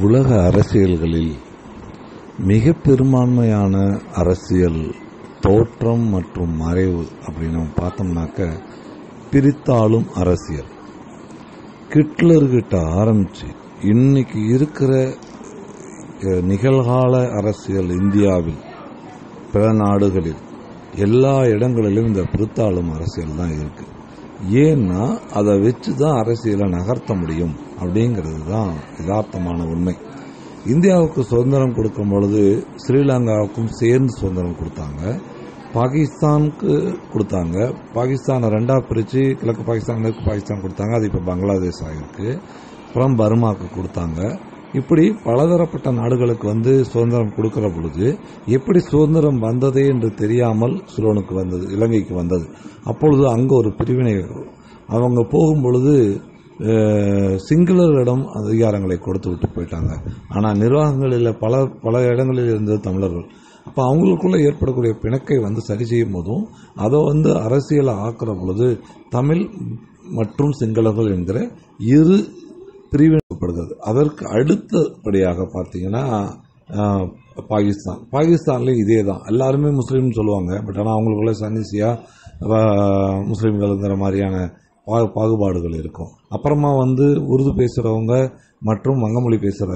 உலக அரசியல்களில் மிக பெரும்பான்மையான அரசியல் தோற்றம் மற்றும் மறைவு அப்படின்னு நம்ம பார்த்தோம்னாக்க பிரித்தாளும் அரசியல் ஹிட்லர்கிட்ட ஆரம்பிச்சு இன்னைக்கு இருக்கிற அஹ், நிகழ்கால அரசியல் இந்தியாவில் பிற நாடுகளில் எல்லா இடங்களிலும் இந்த பிரித்தாளும் அரசியல் தான் இருக்கு ஏன்னா அதை வச்சு தான் அரசியலை நகர்த்த முடியும் அப்படிங்கிறது தான் யதார்த்தமான உண்மை இந்தியாவுக்கு சுதந்திரம் கொடுக்கும் பொழுது ஸ்ரீலங்காவுக்கும் சேர்ந்து சுதந்திரம் கொடுத்தாங்க பாகிஸ்தானுக்கு கொடுத்தாங்க பாகிஸ்தானை ரெண்டா பிரித்து கிழக்கு பாகிஸ்தான் மேற்கு பாகிஸ்தான் கொடுத்தாங்க அது இப்போ பங்களாதேஷ் ஆகிருக்கு அப்புறம் பர்மாவுக்கு கொடுத்தாங்க இப்படி பலதரப்பட்ட நாடுகளுக்கு வந்து சுதந்திரம் கொடுக்கிற பொழுது எப்படி சுதந்திரம் வந்ததே என்று தெரியாமல் சிலோனுக்கு வந்தது இலங்கைக்கு வந்தது அப்பொழுது அங்கே ஒரு பிரிவினை அவங்க போகும் பொழுது அஹ், சிங்களரிடம் அதிகாரங்களை கொடுத்து விட்டு போயிட்டாங்க ஆனால் நிர்வாகங்களில் பல பல இடங்களில் இருந்தது தமிழர்கள் அப்போ அவங்களுக்குள்ள ஏற்படக்கூடிய பிணக்கை வந்து சரி செய்யும் போதும் அதை வந்து அரசியலை ஆக்குற பொழுது தமிழ் மற்றும் சிங்களர்கள் என்கிற இரு பிரிவினைப்படுகிறது அதற்கு அடுத்தபடியாக பார்த்தீங்கன்னா ஆஹ், பாகிஸ்தான் பாகிஸ்தான்லேயும் இதே தான் எல்லாருமே முஸ்லீம்னு சொல்லுவாங்க பட் ஆனால் அவங்களுக்குள்ள சன்னிசியா ஆஹ், முஸ்லீம்களுங்கிற மாதிரியான பா பாகுபாடுகள் இருக்கும் அப்புறமா வந்து உருது பேசுகிறவங்க மற்றும் வங்கமொழி பேசுகிற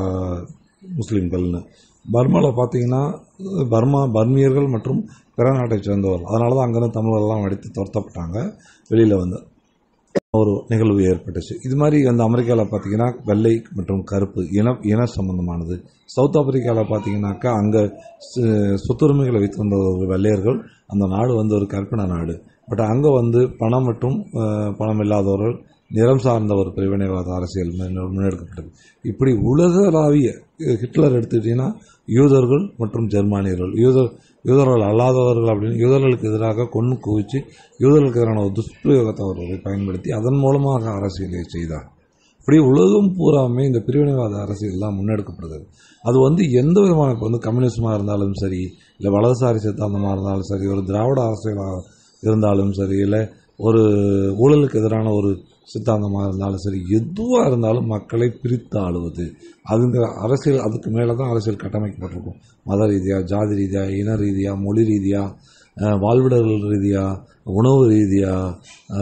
முஸ்லீம்கள்னு பர்மாவில் பார்த்தீங்கன்னா பர்மா பர்மியர்கள் மற்றும் பிற நாட்டை சேர்ந்தவர்கள் அதனால தான் அங்கேருந்து தமிழர்கள்லாம் அடித்து துரத்தப்பட்டாங்க வெளியில் வந்து ஒரு நிகழ்வு ஏற்பட்டுச்சு இது மாதிரி அந்த அமெரிக்காவில் பார்த்தீங்கன்னா வெள்ளை மற்றும் கருப்பு இன இன சம்பந்தமானது சவுத் ஆப்பிரிக்காவில் பார்த்தீங்கன்னாக்கா அங்கே சொத்துரிமைகளை வைத்து வந்த ஒரு வெள்ளையர்கள் அந்த நாடு வந்து ஒரு கற்பின நாடு பட் அங்கே வந்து பணம் மற்றும் அஹ், பணம் இல்லாதவர்கள் நிறம் சார்ந்த ஒரு பிரிவினைவாத அரசியல் முன்னெ- முன்னெடுக்கப்பட்டது இப்படி உலகளாவிய ஹிட்லர் எடுத்துக்கிட்டிங்கன்னா யூதர்கள் மற்றும் ஜெர்மானியர்கள் யூதர் யூதர்கள் அல்லாதவர்கள் அப்படின்னு யூதர்களுக்கு எதிராக கொண்டு குவிச்சு யூதர்களுக்கு எதிரான ஒரு துஷ்பிரயோகத்தை அவர்களை பயன்படுத்தி அதன் மூலமாக அரசியலை செய்தார் இப்படி உலகம் பூராமே இந்த பிரிவினைவாத அரசியல் தான் முன்னெடுக்கப்படுது அது வந்து எந்த விதமான இப்போ வந்து கம்யூனிசமாக இருந்தாலும் சரி இல்லை வலதுசாரி சித்தாந்தமாக இருந்தாலும் சரி ஒரு திராவிட அரசியலாக இருந்தாலும் சரி இல்லை ஒரு ஊழலுக்கு எதிரான ஒரு சித்தாந்தமாக இருந்தாலும் சரி எதுவாக இருந்தாலும் மக்களை பிரித்து ஆளுவது அதுங்கிற அரசியல் அதுக்கு மேலே தான் அரசியல் கட்டமைக்கப்பட்டிருக்கும் மத ரீதியாக ஜாதி ரீதியாக இன ரீதியாக மொழி ரீதியாக வாழ்விடர்கள் ரீதியாக உணவு ரீதியாக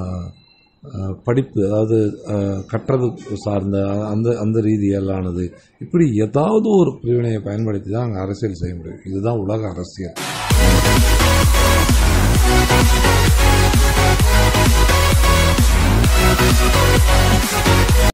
அஹ், படிப்பு அதாவது அஹ், கற்றது சார்ந்த அந்த அந்த ரீதியிலானது இப்படி ஏதாவது ஒரு பிரிவினையை பயன்படுத்தி தான் அங்கே அரசியல் செய்ய முடியும் இதுதான் உலக அரசியல்